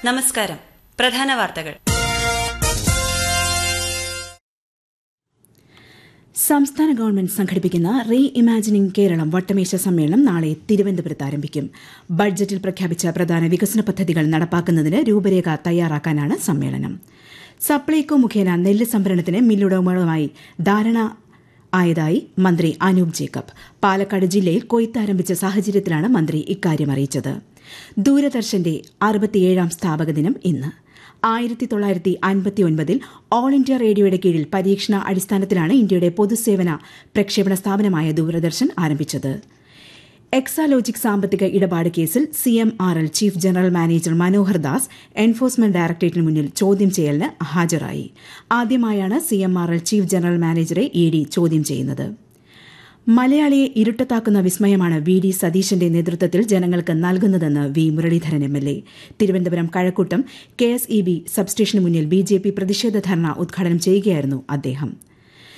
നമസ്കാരം പ്രധാന വാർത്തകൾ സംസ്ഥാന ഗവൺമെന്റ് സംഘടിപ്പിക്കുന്ന റീ ഇമാജിനിംഗ് കേരളം വട്ടമേശ സമ്മേളനം നാളെ തിരുവനന്തപുരത്ത് ആരംഭിക്കും ബഡ്ജറ്റിൽ പ്രഖ്യാപിച്ച പ്രധാന വികസന പദ്ധതികൾ നടപ്പാക്കുന്നതിന് രൂപരേഖ തയ്യാറാക്കാനാണ് സമ്മേളനം സപ്ലൈകോ മുഖേന നെല്ല് സംഭരണത്തിന് മില്ലുടമകളുമായി ധാരണ ആയതായി മന്ത്രി അനൂപ് ജേക്കബ് പാലക്കാട് ജില്ലയിൽ കൊയ്ത്ത് ആരംഭിച്ച സാഹചര്യത്തിലാണ് മന്ത്രി ഇക്കാര്യം അറിയിച്ചത് ദൂരദർശന്റെ അറുപത്തിയേഴാം സ്ഥാപക ദിനം ഇന്ന് ആയിരത്തി തൊള്ളായിരത്തി അൻപത്തിയൊൻപതിൽ ഓൾ ഇന്ത്യ റേഡിയോയുടെ കീഴിൽ പരീക്ഷണ അടിസ്ഥാനത്തിലാണ് ഇന്ത്യയുടെ പൊതുസേവന പ്രക്ഷേപണ സ്ഥാപനമായ ദൂരദർശൻ ആരംഭിച്ചത് എക്സാലോജിക് സാമ്പത്തിക ഇടപാട് കേസിൽ C M R L chief general manager Manohar Das enforcement ഡയറക്ടറേറ്റിന് മുന്നിൽ ചോദ്യം ചെയ്യലിന് ഹാജരായി ആദ്യമായാണ് C M R L chief general മാനേജറെ ഇ ഡി ചോദ്യം ചെയ്യുന്നത് മലയാളിയെ ഇരുട്ടത്താക്കുന്ന വിസ്മയമാണ് വി ഡി സതീശന്റെ നേതൃത്വത്തിൽ ജനങ്ങൾക്ക് നൽകുന്നതെന്ന് V Muraleedharan M L A Thiruvananthapuram Kazhakkoottam K S E B സബ്സ്റ്റേഷന് മുന്നിൽ ബി ജെ പി പ്രതിഷേധ ധർണ ഉദ്ഘാടനം ചെയ്യുകയായിരുന്നു അദ്ദേഹം